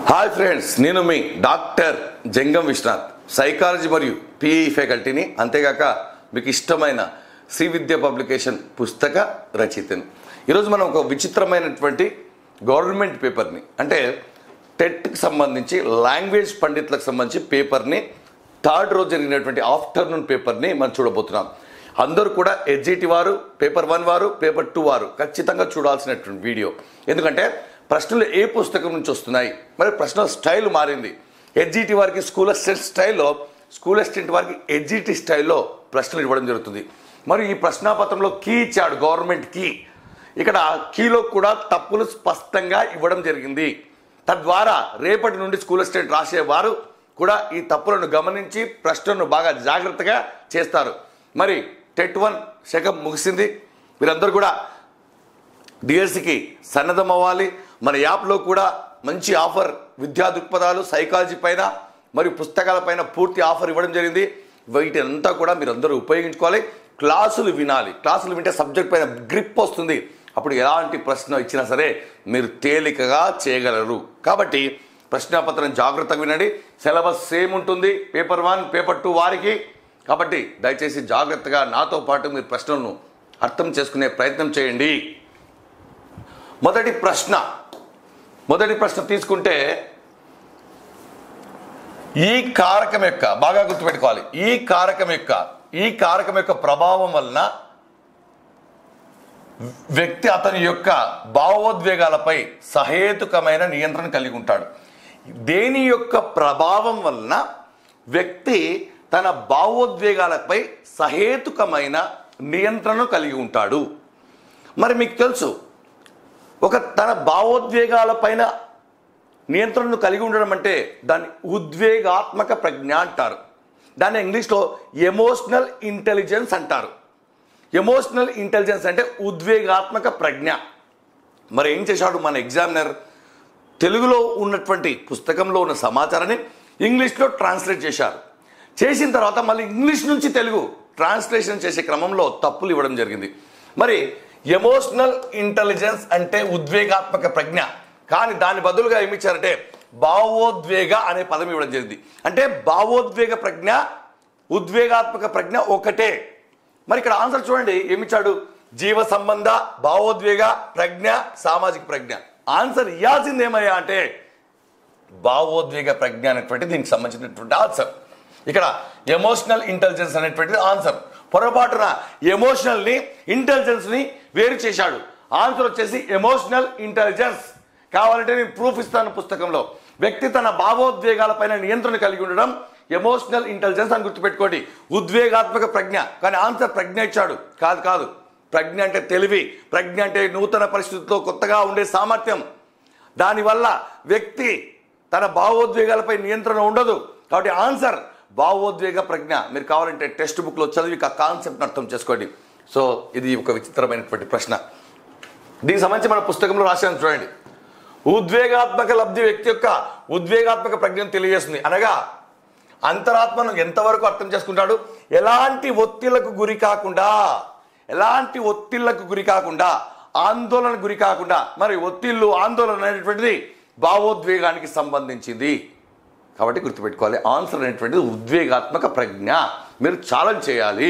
hi friends నేను మీ doctor Jangam Viswanath psychology మరియు పిఈ ఫ్యాకల్టీని అంతేగాక మీకు ఇష్టమైన శ్రీ విద్య పబ్లికేషన్ పుస్తక రచయితను ఈరోజు మనం ఒక విచిత్రమైనటువంటి గవర్నమెంట్ పేపర్ని అంటే టెట్కి సంబంధించి లాంగ్వేజ్ పండితులకు సంబంధించి పేపర్ని థర్డ్ రోజు జరిగినటువంటి ఆఫ్టర్నూన్ పేపర్ని మనం చూడబోతున్నాం అందరూ కూడా ఎడ్జిటి వారు పేపర్ వన్ వారు పేపర్ టూ వారు ఖచ్చితంగా చూడాల్సినటువంటి వీడియో ఎందుకంటే ప్రశ్నలు ఏ పుస్తకం నుంచి వస్తున్నాయి మరి ప్రశ్నల స్టైల్ మారింది ఎడ్జిటి వారికి స్కూల్ అసిస్టెంట్ స్టైల్లో స్కూల్ అసిస్టెంట్ వారికి ఎడ్జిటి స్టైల్లో ప్రశ్నలు ఇవ్వడం జరుగుతుంది మరి ఈ ప్రశ్నాపత్రంలో కీ ఇచ్చాడు గవర్నమెంట్ కీ ఇక్కడ కీలో కూడా తప్పులు స్పష్టంగా ఇవ్వడం జరిగింది తద్వారా రేపటి నుండి స్కూల్ అసిస్టెంట్ రాసేవారు కూడా ఈ తప్పులను గమనించి ప్రశ్నను బాగా జాగ్రత్తగా చేస్తారు మరి టెట్ వన్ శకం ముగిసింది మీరందరూ కూడా డిఎస్సికి సన్నద్ధం అవ్వాలి మన యాప్లో కూడా మంచి ఆఫర్ విద్యా దృక్పథాలు సైకాలజీ పైన మరియు పుస్తకాల పైన పూర్తి ఆఫర్ ఇవ్వడం జరిగింది వీటినంతా కూడా మీరు అందరూ ఉపయోగించుకోవాలి క్లాసులు వినాలి క్లాసులు వింటే సబ్జెక్ట్ పైన గ్రిప్ వస్తుంది అప్పుడు ఎలాంటి ప్రశ్న ఇచ్చినా సరే మీరు తేలికగా చేయగలరు కాబట్టి ప్రశ్నాపత్రం జాగ్రత్తగా వినండి సిలబస్ సేమ్ ఉంటుంది పేపర్ వన్ పేపర్ టూ వారికి కాబట్టి దయచేసి జాగ్రత్తగా నాతో పాటు మీరు ప్రశ్నలను అర్థం చేసుకునే ప్రయత్నం చేయండి మొదటి ప్రశ్న మొదటి ప్రశ్న తీసుకుంటే ఈ కారకం యొక్క బాగా గుర్తుపెట్టుకోవాలి ఈ కారకం యొక్క ఈ కారకం యొక్క ప్రభావం వలన వ్యక్తి అతని యొక్క భావోద్వేగాలపై సహేతుకమైన నియంత్రణ కలిగి ఉంటాడు దేని యొక్క ప్రభావం వలన వ్యక్తి తన భావోద్వేగాలపై సహేతుకమైన నియంత్రణ కలిగి ఉంటాడు మరి మీకు తెలుసు ఒక తన భావోద్వేగాలపైన నియంత్రణను కలిగి ఉండడం అంటే దాన్ని ఉద్వేగాత్మక ప్రజ్ఞ అంటారు దాన్ని ఇంగ్లీష్లో ఎమోషనల్ ఇంటెలిజెన్స్ అంటారు ఎమోషనల్ ఇంటెలిజెన్స్ అంటే ఉద్వేగాత్మక ప్రజ్ఞ మరి ఏం చేశాడు మన ఎగ్జామినర్ తెలుగులో ఉన్నటువంటి పుస్తకంలో ఉన్న సమాచారాన్ని ఇంగ్లీష్లో ట్రాన్స్లేట్ చేశారు చేసిన తర్వాత మళ్ళీ ఇంగ్లీష్ నుంచి తెలుగు ట్రాన్స్లేషన్ చేసే క్రమంలో తప్పులు ఇవ్వడం జరిగింది మరి ఎమోషనల్ ఇంటెలిజెన్స్ అంటే ఉద్వేగాత్మక ప్రజ్ఞ కానీ దాని బదులుగా ఏమి ఇచ్చారంటే భావోద్వేగ అనే పదం ఇవ్వడం జరిగింది అంటే భావోద్వేగ ప్రజ్ఞ ఉద్వేగాత్మక ప్రజ్ఞ ఒకటే మరి ఇక్కడ ఆన్సర్ చూడండి ఏమిచ్చాడు జీవ సంబంధ భావోద్వేగ ప్రజ్ఞ సామాజిక ప్రజ్ఞ ఆన్సర్ ఇవ్వాల్సింది ఏమయ్యా అంటే భావోద్వేగ ప్రజ్ఞ అనేటువంటి దీనికి సంబంధించినటువంటి ఆన్సర్ ఇక్కడ ఎమోషనల్ ఇంటెలిజెన్స్ అనేటువంటిది ఆన్సర్ పొరపాటున ఎమోషనల్ని ఇంటెలిజెన్స్ని వేరు చేశాడు ఆన్సర్ వచ్చేసి ఎమోషనల్ ఇంటెలిజెన్స్ కావాలంటే నేను ప్రూఫ్ ఇస్తాను పుస్తకంలో వ్యక్తి తన భావోద్వేగాలపైన నియంత్రణ కలిగి ఉండడం ఎమోషనల్ ఇంటెలిజెన్స్ అని గుర్తుపెట్టుకోండి ఉద్వేగాత్మక ప్రజ్ఞ కానీ ఆన్సర్ ప్రజ్ఞ ఇచ్చాడు కాదు కాదు ప్రజ్ఞ అంటే తెలివి ప్రజ్ఞ అంటే నూతన పరిస్థితుల్లో కొత్తగా ఉండే సామర్థ్యం దానివల్ల వ్యక్తి తన భావోద్వేగాలపై నియంత్రణ ఉండదు కాబట్టి ఆన్సర్ భావోద్వేగ ప్రజ్ఞ మీరు కావాలంటే టెక్స్ట్ బుక్లో చదివి ఆ కాన్సెప్ట్ని అర్థం చేసుకోండి సో ఇది ఒక విచిత్రమైనటువంటి ప్రశ్న దీనికి సంబంధించి మన పుస్తకంలో రాశాను చూడండి ఉద్వేగాత్మక లబ్ధి వ్యక్తి యొక్క ఉద్వేగాత్మక ప్రజ్ఞను తెలియజేస్తుంది అనగా అంతరాత్మను ఎంతవరకు అర్థం చేసుకుంటాడు ఎలాంటి ఒత్తిళ్లకు గురి కాకుండా ఎలాంటి ఒత్తిళ్లకు గురి కాకుండా ఆందోళన గురి కాకుండా మరి ఒత్తిళ్ళు ఆందోళన అనేటువంటిది భావోద్వేగానికి సంబంధించింది కాబట్టి గుర్తుపెట్టుకోవాలి ఆన్సర్ అనేటువంటిది ఉద్వేగాత్మక ప్రజ్ఞ మీరు ఛాలెంజ్ చేయాలి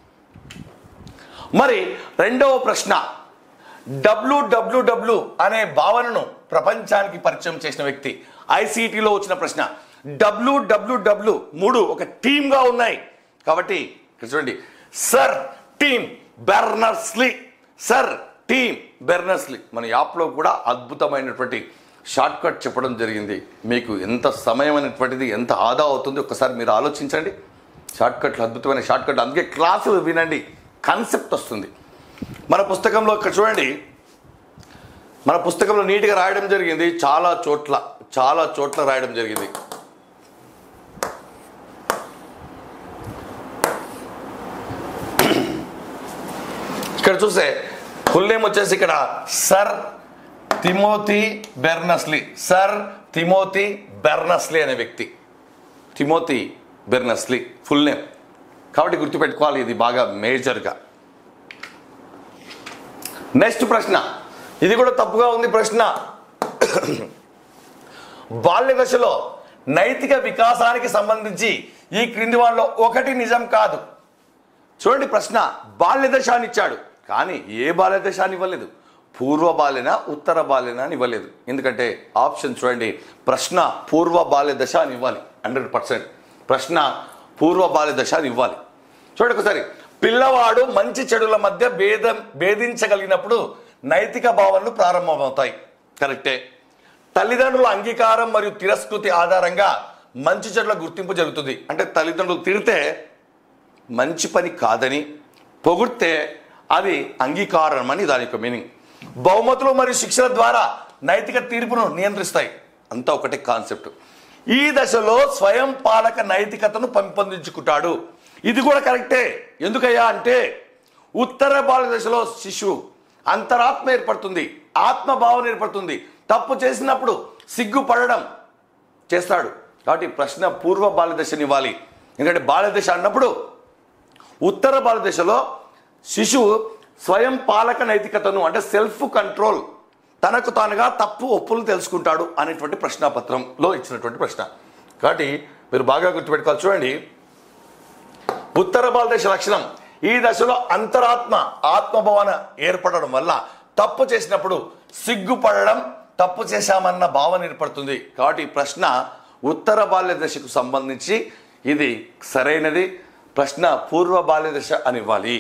మరి రెండవ ప్రశ్న డబ్ల్యూడబ్ల్యూడబ్ల్యూ అనే భావనను ప్రపంచానికి పరిచయం చేసిన వ్యక్తి ఐసీటీలో వచ్చిన ప్రశ్న డబ్ల్యూడబ్ల్యూడబ్ల్యూ మూడు ఒక టీమ్గా ఉన్నాయి కాబట్టి ఇక్కడ చూడండి sir Tim Berners Lee sir Tim Berners Lee మన యాప్లో కూడా అద్భుతమైనటువంటి షార్ట్ కట్ చెప్పడం జరిగింది మీకు ఎంత సమయం అనేటువంటిది ఎంత ఆదా అవుతుంది ఒకసారి మీరు ఆలోచించండి షార్ట్ కట్లు అద్భుతమైన షార్ట్ కట్లు అందుకే క్లాసులు వినండి కాన్సెప్ట్ వస్తుంది మన పుస్తకంలో ఇక్కడ చూడండి మన పుస్తకంలో నీట్గా రాయడం జరిగింది చాలా చోట్ల చాలా చోట్ల రాయడం జరిగింది ఇక్కడ చూస్తే ఫుల్ నేమ్ వచ్చేసి ఇక్కడ sir Timothy Berners Lee sir Timothy Berners Lee అనే వ్యక్తి తిమోతి బెర్నస్లీ ఫుల్ నేమ్ కాబట్టి గుర్తుపెట్టుకోవాలి ఇది బాగా మేజర్గా నెక్స్ట్ ప్రశ్న ఇది కూడా తప్పుగా ఉంది ప్రశ్న బాల్య దశలో నైతిక వికాసానికి సంబంధించి ఈ క్రింది వాళ్ళలో ఒకటి నిజం కాదు చూడండి ప్రశ్న బాల్య దశ అని ఇచ్చాడు కానీ ఏ బాల్య దశ అని ఇవ్వలేదు పూర్వ బాల్యన ఉత్తర బాల్యన అని ఇవ్వలేదు ఎందుకంటే ఆప్షన్ చూడండి ప్రశ్న పూర్వ బాల్య దశ అని ఇవ్వాలి హండ్రెడ్ పర్సెంట్ ప్రశ్న పూర్వ బాల్య దశ అని ఇవ్వాలి చూడండి ఒకసారి పిల్లవాడు మంచి చెడుల మధ్య భేదం భేదించగలిగినప్పుడు నైతిక భావనలు ప్రారంభమవుతాయి కరెక్టే తల్లిదండ్రుల అంగీకారం మరియు తిరస్కృతి ఆధారంగా మంచి చెడుల గుర్తింపు జరుగుతుంది అంటే తల్లిదండ్రులు తిడితే మంచి పని కాదని పొగిడితే అది అంగీకారం అని దాని యొక్క మీనింగ్ బహుమతులు మరియు శిక్షల ద్వారా నైతిక తీర్పును నియంత్రిస్తాయి అంతా ఒకటే కాన్సెప్ట్ ఈ దశలో స్వయం పాలక నైతికతను పెంపొందించుకుంటాడు ఇది కూడా కరెక్టే ఎందుకయ్యా అంటే ఉత్తర బాల దశలో శిశువు అంతరాత్మ ఏర్పడుతుంది ఆత్మభావన ఏర్పడుతుంది తప్పు చేసినప్పుడు సిగ్గుపడడం చేస్తాడు కాబట్టి ప్రశ్న పూర్వ బాల్య దశని ఇవ్వాలి ఎందుకంటే బాల్య దశ అన్నప్పుడు ఉత్తర భారతదేశంలో శిశువు స్వయం పాలక నైతికతను అంటే సెల్ఫ్ కంట్రోల్ తనకు తానుగా తప్పు ఒప్పులు తెలుసుకుంటాడు అనేటువంటి ప్రశ్నాపత్రంలో ఇచ్చినటువంటి ప్రశ్న కాబట్టి మీరు బాగా గుర్తుపెట్టుకోవాలి చూడండి ఉత్తర భారతదేశ లక్షణం ఈ దశలో అంతరాత్మ ఆత్మభావన ఏర్పడడం వల్ల తప్పు చేసినప్పుడు సిగ్గుపడడం తప్పు చేశామన్న భావన ఏర్పడుతుంది కాబట్టి ఈ ప్రశ్న ఉత్తర బాల్య దశకు సంబంధించి ఇది సరైనది ప్రశ్న పూర్వ బాల్య దశ అని ఇవ్వాలి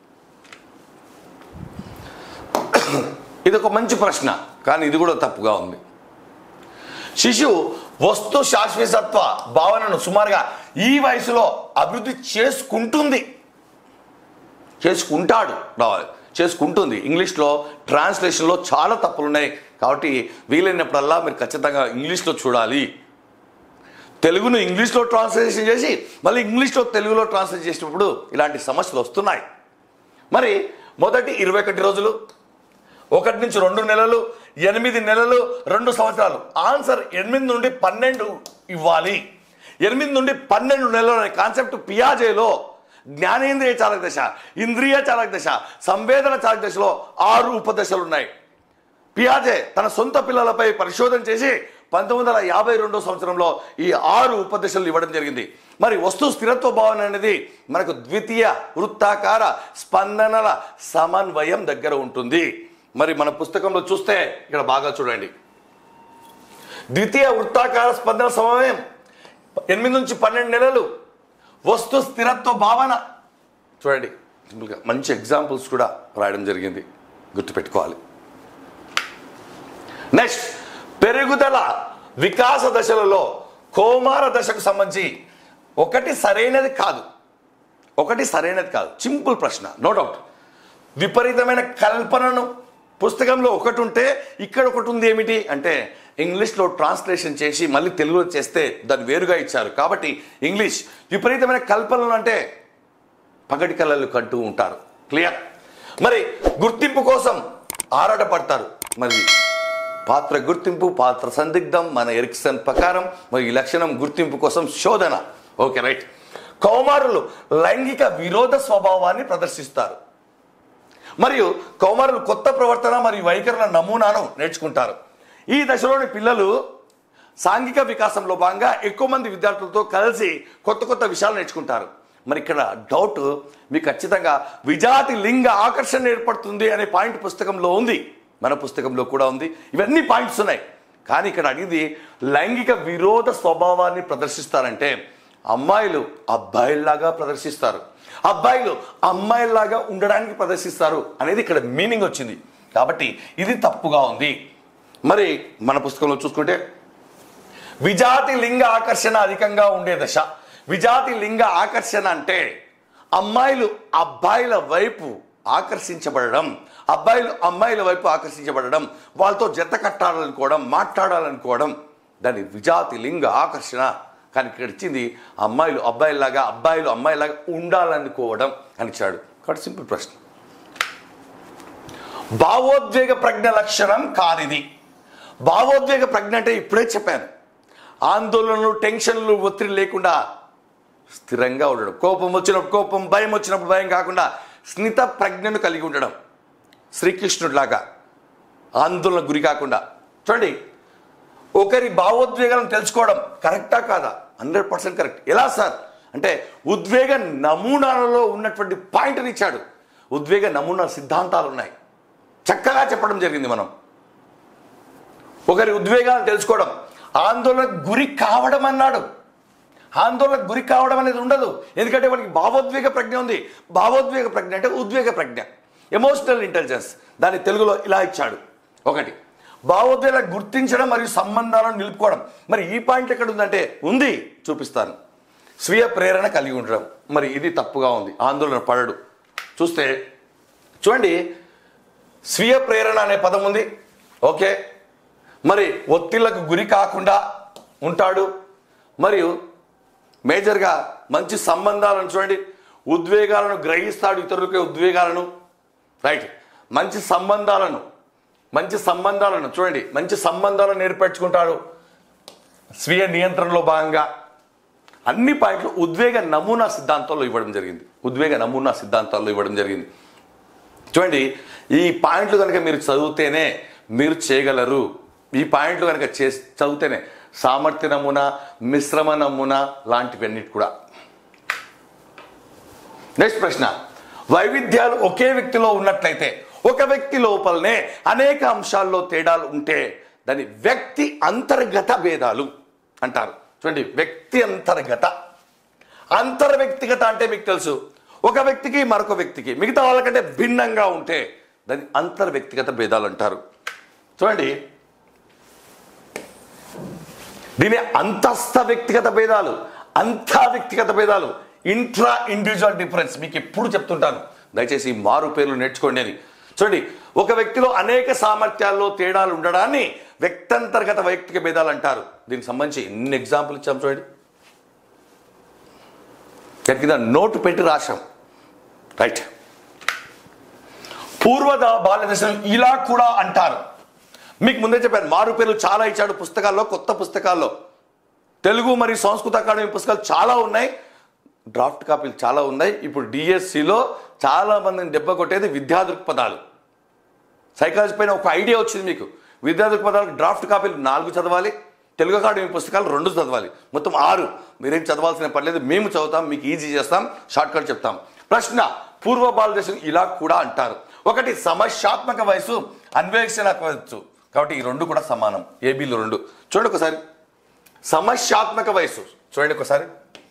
ఇది ఒక మంచి ప్రశ్న కానీ ఇది కూడా తప్పుగా ఉంది శిశువు వస్తు శాశ్వతత్వ భావనను సుమారుగా ఈ వయసులో అభివృద్ధి చేసుకుంటుంది చేసుకుంటాడు రావాలి చేసుకుంటుంది ఇంగ్లీష్లో ట్రాన్స్లేషన్లో చాలా తప్పులు ఉన్నాయి కాబట్టి వీలైనప్పుడల్లా మీరు ఖచ్చితంగా ఇంగ్లీష్లో చూడాలి తెలుగును ఇంగ్లీష్లో ట్రాన్స్లేషన్ చేసి మళ్ళీ ఇంగ్లీష్లో తెలుగులో ట్రాన్స్లేట్ చేసినప్పుడు ఇలాంటి సమస్యలు వస్తున్నాయి మరి మొదటి ఇరవై ఒకటి రోజులు ఒకటి నుంచి రెండు నెలలు ఎనిమిది నెలలు రెండు సంవత్సరాలు ఆన్సర్ ఎనిమిది నుండి పన్నెండు ఇవ్వాలి ఎనిమిది నుండి పన్నెండు నెలలు అనే కాన్సెప్ట్ పియాజేలో జ్ఞానేంద్రియ చాలక దశ ఇంద్రియ చాలక దశ సంవేదన చాలక దశలో ఆరు ఉపదశలు ఉన్నాయి పియాజే తన సొంత పిల్లలపై పరిశోధన చేసి పంతొమ్మిది వందల యాభై రెండో సంవత్సరంలో ఈ ఆరు ఉపదశలు ఇవ్వడం జరిగింది మరి వస్తు స్థిరత్వ భావన అనేది మనకు ద్వితీయ వృత్తాకార స్పందనల సమన్వయం దగ్గర ఉంటుంది మరి మన పుస్తకంలో చూస్తే ఇక్కడ బాగా చూడండి ద్వితీయ వృత్తాకార స్పందన సమన్వయం ఎనిమిది నుంచి పన్నెండు నెలలు వస్తు స్థిరత్వ భావన చూడండి సింపుల్గా మంచి ఎగ్జాంపుల్స్ కూడా రాయడం జరిగింది గుర్తుపెట్టుకోవాలి నెక్స్ట్ పెరుగుదల వికాస దశలలో కోమార దశకు సంబంధించి ఒకటి సరైనది కాదు ఒకటి సరైనది కాదు సింపుల్ ప్రశ్న నో డౌట్ విపరీతమైన కల్పనను పుస్తకంలో ఒకటి ఉంటే ఇక్కడ ఒకటి ఉంది ఏమిటి అంటే ఇంగ్లీష్లో ట్రాన్స్లేషన్ చేసి మళ్ళీ తెలుగులో చేస్తే దాన్ని వేరుగా ఇచ్చారు కాబట్టి ఇంగ్లీష్ విపరీతమైన కల్పనలు అంటే పగటి కళలు కంటూ ఉంటారు క్లియర్ మరి గుర్తింపు కోసం ఆరాటపడతారు మరి పాత్ర గుర్తింపు పాత్ర సందిగ్ధం మన ఎరిక్సన్ ప్రకారం మరి ఈ లక్షణం గుర్తింపు కోసం శోధన ఓకే రైట్ కౌమారులు లైంగిక విరోధ స్వభావాన్ని ప్రదర్శిస్తారు మరియు కౌమారులు కొత్త ప్రవర్తన మరియు వైఖరుల నమూనాను నేర్చుకుంటారు ఈ దశలోని పిల్లలు సాంఘిక వికాసంలో భాగంగా ఎక్కువ మంది విద్యార్థులతో కలిసి కొత్త కొత్త విషయాలు నేర్చుకుంటారు మరి ఇక్కడ డౌట్ మీకు ఖచ్చితంగా విజాతి లింగ ఆకర్షణ ఏర్పడుతుంది అనే పాయింట్ పుస్తకంలో ఉంది మన పుస్తకంలో కూడా ఉంది ఇవన్నీ పాయింట్స్ ఉన్నాయి కానీ ఇక్కడ అడిగింది లైంగిక విరోధ స్వభావాన్ని ప్రదర్శిస్తారంటే అమ్మాయిలు అబ్బాయిల్లాగా ప్రదర్శిస్తారు అబ్బాయిలు అమ్మాయిల్లాగా ఉండడానికి ప్రదర్శిస్తారు అనేది ఇక్కడ మీనింగ్ వచ్చింది కాబట్టి ఇది తప్పుగా ఉంది మరి మన పుస్తకంలో చూసుకుంటే విజాతి లింగ ఆకర్షణ అధికంగా ఉండే దశ విజాతి లింగ ఆకర్షణ అంటే అమ్మాయిలు అబ్బాయిల వైపు ఆకర్షించబడడం అబ్బాయిలు అమ్మాయిల వైపు ఆకర్షించబడడం వాళ్ళతో జత కట్టాలనుకోవడం మాట్లాడాలనుకోవడం దాని విజాతి లింగ ఆకర్షణ కానీ ఇక్కడ ఇచ్చింది అమ్మాయిలు అబ్బాయిలాగా అబ్బాయిలు అమ్మాయిలాగా ఉండాలనుకోవడం అని ఇచ్చాడు కాబట్టి సింపుల్ ప్రశ్న భావోద్వేగ ప్రజ్ఞ లక్షణం కానిది భావోద్వేగ ప్రజ్ఞ అంటే ఇప్పుడే చెప్పాను ఆందోళనలు టెన్షన్లు ఒత్తిడి లేకుండా స్థిరంగా ఉండడం కోపం వచ్చినప్పుడు కోపం భయం వచ్చినప్పుడు భయం కాకుండా స్నిత ప్రజ్ఞను కలిగి ఉండడం శ్రీకృష్ణుడిలాగా ఆందోళన గురి కాకుండా చూడండి ఒకరి భావోద్వేగాలను తెలుసుకోవడం కరెక్టా కాదా హండ్రెడ్ పర్సెంట్ కరెక్ట్ ఎలా సార్ అంటే ఉద్వేగ నమూనాలలో ఉన్నటువంటి పాయింట్ని ఇచ్చాడు ఉద్వేగ నమూనా సిద్ధాంతాలు ఉన్నాయి చక్కగా చెప్పడం జరిగింది మనం ఒకరి ఉద్వేగాలను తెలుసుకోవడం ఆందోళనకు గురి కావడం అన్నాడు ఆందోళనకు గురి కావడం అనేది ఉండదు ఎందుకంటే వానికి భావోద్వేగ ప్రజ్ఞ ఉంది భావోద్వేగ ప్రజ్ఞ అంటే ఉద్వేగ ప్రజ్ఞ ఎమోషనల్ ఇంటెలిజెన్స్ దాన్ని తెలుగులో ఇలా ఇచ్చాడు ఒకటి భావోద్వేగాలను గుర్తించడం మరియు సంబంధాలను నిలుపుకోవడం మరి ఈ పాయింట్ ఎక్కడ ఉందంటే ఉంది చూపిస్తాను స్వీయ ప్రేరణ కలిగి ఉండడం మరి ఇది తప్పుగా ఉంది ఆందోళన పడడు చూస్తే చూడండి స్వీయ ప్రేరణ అనే పదం ఉంది ఓకే మరి ఒత్తిళ్లకు గురి కాకుండా ఉంటాడు మరియు మేజర్గా మంచి సంబంధాలను చూడండి ఉద్వేగాలను గ్రహిస్తాడు ఇతరులకి ఉద్వేగాలను రైట్ మంచి సంబంధాలను మంచి సంబంధాలను చూడండి మంచి సంబంధాలను ఏర్పరచుకుంటాడు స్వీయ నియంత్రణలో భాగంగా అన్ని పాయింట్లు ఉద్వేగ నమూనా సిద్ధాంతాల్లో ఇవ్వడం జరిగింది ఉద్వేగ నమూనా సిద్ధాంతాల్లో ఇవ్వడం జరిగింది చూడండి ఈ పాయింట్లు కనుక మీరు చదివితేనే మీరు చేయగలరు ఈ పాయింట్లు కనుక చే చదివితేనే సామర్థ్య నమూనా మిశ్రమ నమూనా లాంటివన్నిటి కూడా నెక్స్ట్ ప్రశ్న వైవిధ్యాలు ఒకే వ్యక్తిలో ఉన్నట్లయితే ఒక వ్యక్తి లోపలనే అనేక అంశాల్లో తేడాలు ఉంటే దాని వ్యక్తి అంతర్గత భేదాలు అంటారు చూడండి వ్యక్తి అంతర్గత అంతర్ వ్యక్తిగత అంటే మీకు తెలుసు ఒక వ్యక్తికి మరొక వ్యక్తికి మిగతా వాళ్ళకంటే భిన్నంగా ఉంటే దాన్ని అంతర్ వ్యక్తిగత భేదాలు అంటారు చూడండి దీని అంతస్థ వ్యక్తిగత భేదాలు అంతా వ్యక్తిగత భేదాలు ఇంట్రా ఇండివిజువల్ డిఫరెన్స్ మీకు ఎప్పుడు చెప్తుంటాను దయచేసి ఈ మారు పేర్లు నేర్చుకోండి అని చూడండి ఒక వ్యక్తిలో అనేక సామర్థ్యాల్లో తేడాలు ఉండడాన్ని వ్యక్తంతర్గత వైయక్తిక భేదాలు అంటారు దీనికి సంబంధించి ఎన్ని ఎగ్జాంపుల్ ఇచ్చాం చూడండి దాని కింద నోటు పెట్టి రాశాం రైట్ పూర్వద బాల్యదశను ఇలా కూడా అంటారు మీకు ముందే చెప్పాను మారు పేర్లు చాలా ఇచ్చాడు పుస్తకాల్లో కొత్త పుస్తకాల్లో తెలుగు మరియు సంస్కృత అకాడమీ పుస్తకాలు చాలా ఉన్నాయి డ్రాఫ్ట్ కాపీలు చాలా ఉన్నాయి ఇప్పుడు డిఎస్సిలో చాలా మందిని దెబ్బ కొట్టేది విద్యా దృక్పథాలు సైకాలజీ పైన ఒక ఐడియా వచ్చింది మీకు విద్యా దృక్పథాలకు డ్రాఫ్ట్ కాపీలు నాలుగు చదవాలి తెలుగు అకాడమీ పుస్తకాలు రెండు చదవాలి మొత్తం ఆరు మీరేం చదవాల్సిన పర్లేదు మేము చదువుతాం మీకు ఈజీ చేస్తాం షార్ట్ కట్ చెప్తాం ప్రశ్న పూర్వ భారతదేశం ఇలా కూడా అంటారు ఒకటి సమస్యాత్మక వయసు అన్వేషణ వయసు కాబట్టి ఈ రెండు కూడా సమానం ఏబీలు రెండు చూడండి ఒకసారి సమస్యాత్మక వయసు చూడండి ఒకసారి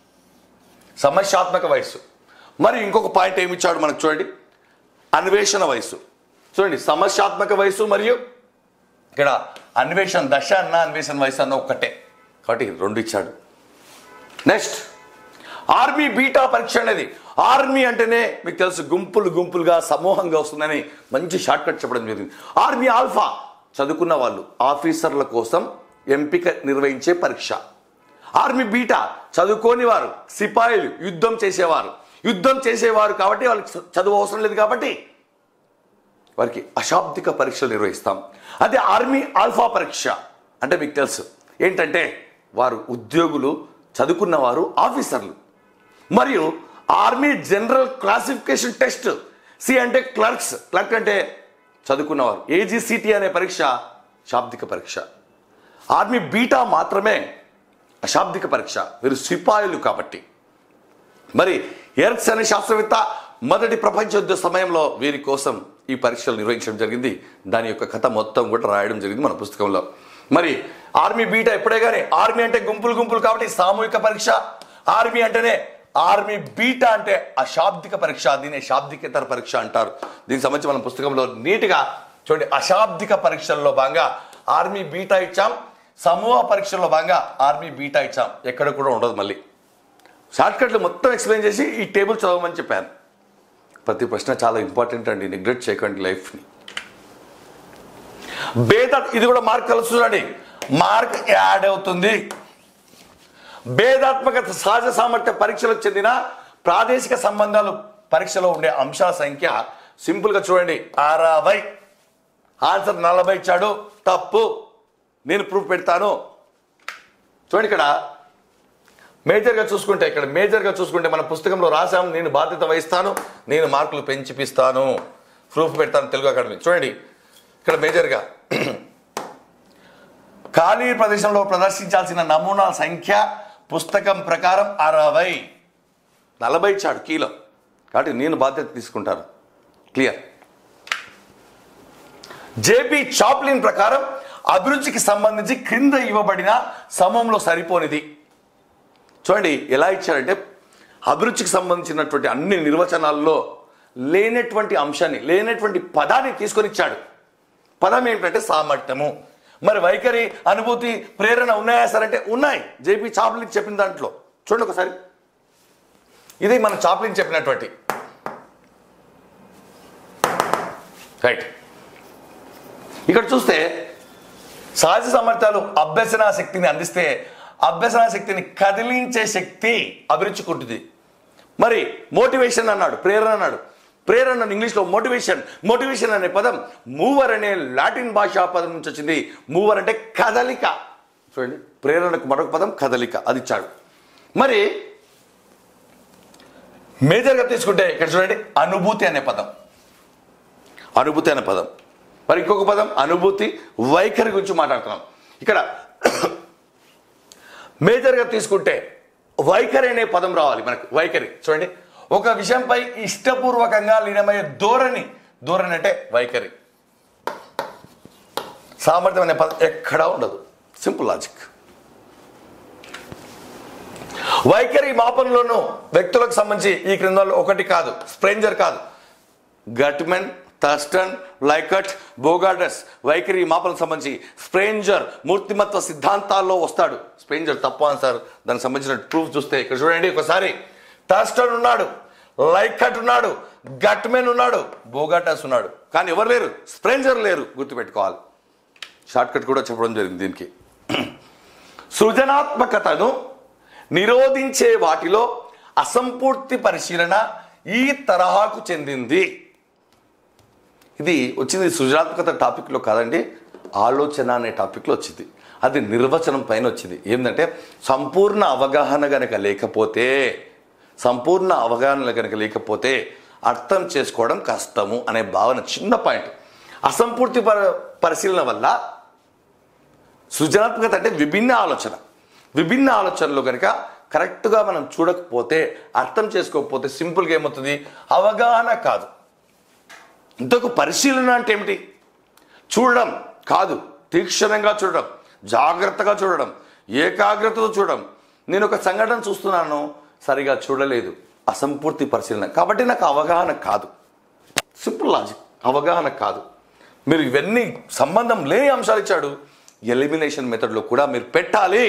సమస్యాత్మక వయసు మరి ఇంకొక పాయింట్ ఏమి ఇచ్చాడు మనకు చూడండి అన్వేషణ వయసు చూడండి సమస్యాత్మక వయసు మరియు ఇక్కడ అన్వేషణ దశ అన్న అన్వేషణ వయసు అన్న ఒక్కటే కాబట్టి రెండు ఇచ్చాడు నెక్స్ట్ ఆర్మీ బీటా పరీక్ష అనేది ఆర్మీ అంటేనే మీకు తెలుసు గుంపులు గుంపులుగా సమూహంగా వస్తుందని మంచి షార్ట్ కట్ చెప్పడం జరిగింది ఆర్మీ ఆల్ఫా చదువుకున్న వాళ్ళు ఆఫీసర్ల కోసం ఎంపిక నిర్వహించే పరీక్ష ఆర్మీ బీటా చదువుకోని వారు సిపాయిలు యుద్ధం చేసేవారు యుద్ధం చేసేవారు కాబట్టి వాళ్ళకి చ- చదువు అవసరం లేదు కాబట్టి వారికి అశాబ్దిక పరీక్షలు నిర్వహిస్తాం అదే ఆర్మీ ఆల్ఫా పరీక్ష అంటే మీకు తెలుసు ఏంటంటే వారు ఉద్యోగులు చదువుకున్న వారు ఆఫీసర్లు మరియు army general classification test C అంటే క్లర్క్స్ క్లర్క్ అంటే చదువుకున్నవారు ఏజీసీటీ అనే పరీక్ష శాబ్దిక పరీక్ష ఆర్మీ బీటా మాత్రమే అశాబ్దిక పరీక్ష వీరు సిపాయిలు కాబట్టి మరి ఎర్క్స్ అనే శాస్త్రవేత్త మొదటి ప్రపంచ యుద్ధ సమయంలో వీరి కోసం ఈ పరీక్షలు నిర్వహించడం జరిగింది దాని యొక్క కథ మొత్తం కూడా రాయడం జరిగింది మన పుస్తకంలో మరి ఆర్మీ బీటా ఎప్పుడే కానీ ఆర్మీ అంటే గుంపులు గుంపులు కాబట్టి సామూహిక పరీక్ష ఆర్మీ అంటేనే ఆర్మీ బీటా అంటే అశాబ్దిక పరీక్ష దీని శాబ్దికేతర పరీక్ష అంటారు దీనికి సంబంధించి మన పుస్తకంలో నీట్గా చూడండి అశాబ్దిక పరీక్షల్లో భాగంగా ఆర్మీ బీటా ఇచ్చాం సమూహ పరీక్షల్లో భాగంగా ఆర్మీ బీటా ఇచ్చాం ఎక్కడ కూడా ఉండదు మళ్ళీ షార్ట్ కట్లు మొత్తం ఎక్స్ప్లెయిన్ చేసి ఈ టేబుల్ చదవమని చెప్పాను ప్రతి ప్రశ్న చాలా ఇంపార్టెంట్ అండి నెగ్లెక్ట్ చేయకండి లైఫ్ని భేద ఇది కూడా మార్క్ కలుస్తుందండి మార్క్ యాడ్ అవుతుంది భేదాత్మక సహజ సామర్థ్య పరీక్షలకు చెందిన ప్రాదేశిక సంబంధాలు పరీక్షలో ఉండే అంశాల సంఖ్య సింపుల్గా చూడండి అరవై ఆన్సర్ నలభై ఇచ్చాడు తప్పు నేను ప్రూఫ్ పెడతాను చూడండి ఇక్కడ మేజర్గా చూసుకుంటే ఇక్కడ మేజర్గా చూసుకుంటే మన పుస్తకంలో రాశాం నేను బాధ్యత వహిస్తాను నేను మార్కులు పెంచిపిస్తాను ప్రూఫ్ పెడతాను తెలుగు అకాడమీ చూడండి ఇక్కడ మేజర్గా ఖాళీ ప్రదేశంలో ప్రదర్శించాల్సిన నమూనాల సంఖ్య పుస్తకం ప్రకారం అరవై నలభై ఇచ్చాడు కీలో కాబట్టి నేను బాధ్యత తీసుకుంటాను క్లియర్ జేపీ చాప్లిన్ ప్రకారం అభిరుచికి సంబంధించి క్రింద ఇవ్వబడిన సమూహంలో సరిపోనిది చూడండి ఎలా ఇచ్చారంటే అభిరుచికి సంబంధించినటువంటి అన్ని నిర్వచనాల్లో లేనటువంటి అంశాన్ని లేనటువంటి పదాన్ని తీసుకొని ఇచ్చాడు పదం ఏమిటంటే సామర్థ్యము మరి వైఖరి అనుభూతి ప్రేరణ ఉన్నాయా సార్ అంటే ఉన్నాయి జేపీ చాప్లిన్ చెప్పిన దాంట్లో చూడండి ఒకసారి ఇది మన చాప్లిన్ చెప్పినటువంటి రైట్ ఇక్కడ చూస్తే సహజ సామర్థ్యాలు అభ్యసన శక్తిని అందిస్తే అభ్యసన శక్తిని కదిలించే శక్తి అభిరుచికుంటుంది మరి మోటివేషన్ అన్నాడు ప్రేరణ అన్నాడు ప్రేరణ ఇంగ్లీష్లో మోటివేషన్ మోటివేషన్ అనే పదం మూవర్ అనే లాటిన్ భాషా పదం నుంచి వచ్చింది మూవర్ అంటే కదలిక చూడండి ప్రేరణకు మరొక పదం కదలిక అది ఇచ్చాడు మరి మేజర్గా తీసుకుంటే ఇక్కడ చూడండి అనుభూతి అనే పదం అనుభూతి అనే పదం మరి ఇంకొక పదం అనుభూతి వైఖరి గురించి మాట్లాడుతున్నాం ఇక్కడ మేజర్గా తీసుకుంటే వైఖరి అనే పదం రావాలి మనకు వైఖరి చూడండి ఒక విషయంపై ఇష్టపూర్వకంగా లీనమయ్యే ధోరణి ధోరణి అంటే వైఖరి సామర్థ్యం అనే పదం ఎక్కడా ఉండదు సింపుల్ లాజిక్ వైఖరి మాపనలోను వ్యక్తులకు సంబంధించి ఈ క్రిందలో ఒకటి కాదు స్ప్రెంజర్ కాదు గట్మెన్ థర్స్టన్ లైకట్ బోగార్డస్ వైఖరి మాపనకు సంబంధించి స్ప్రేంజర్ మూర్తిమత్వ సిద్ధాంతాల్లో వస్తాడు స్ప్రేంజర్ తప్పు అని సార్ దానికి సంబంధించిన ప్రూఫ్ చూస్తే ఇక్కడ చూడండి ఒకసారి థర్స్టన్ ఉన్నాడు లైకట్ ఉన్నాడు గట్మెన్ ఉన్నాడు బోగాటస్ ఉన్నాడు కానీ ఎవరు లేరు స్ప్రేంజర్ లేరు గుర్తుపెట్టుకోవాలి షార్ట్ కట్ కూడా చెప్పడం జరిగింది దీనికి సృజనాత్మకతను నిరోధించే వాటిలో అసంపూర్తి పరిశీలన ఈ తరహాకు చెందింది ఇది వచ్చింది సృజనాత్మకత టాపిక్లో కాదండి ఆలోచన అనే టాపిక్లో వచ్చింది అది నిర్వచనం పైన వచ్చింది ఏంటంటే సంపూర్ణ అవగాహన గనక లేకపోతే సంపూర్ణ అవగాహన కనుక లేకపోతే అర్థం చేసుకోవడం కష్టము అనే భావన చిన్న పాయింట్ అసంపూర్తి పర పరిశీలన వల్ల సృజనాత్మకత అంటే విభిన్న ఆలోచన విభిన్న ఆలోచనలు కనుక కరెక్ట్గా మనం చూడకపోతే అర్థం చేసుకోకపోతే సింపుల్గా ఏమవుతుంది అవగాహన కాదు ఇంతకు పరిశీలన అంటే ఏమిటి చూడడం కాదు తీక్షణంగా చూడడం జాగ్రత్తగా చూడడం ఏకాగ్రతతో చూడడం నేను ఒక సంఘటన చూస్తున్నాను సరిగా చూడలేదు అసంపూర్తి పరిశీలన కాబట్టి నాకు అవగాహన కాదు సింపుల్ లాజిక్ అవగాహన కాదు మీరు ఇవన్నీ సంబంధం లేని అంశాలు ఇచ్చాడు ఎలిమినేషన్ మెథడ్లో కూడా మీరు పెట్టాలి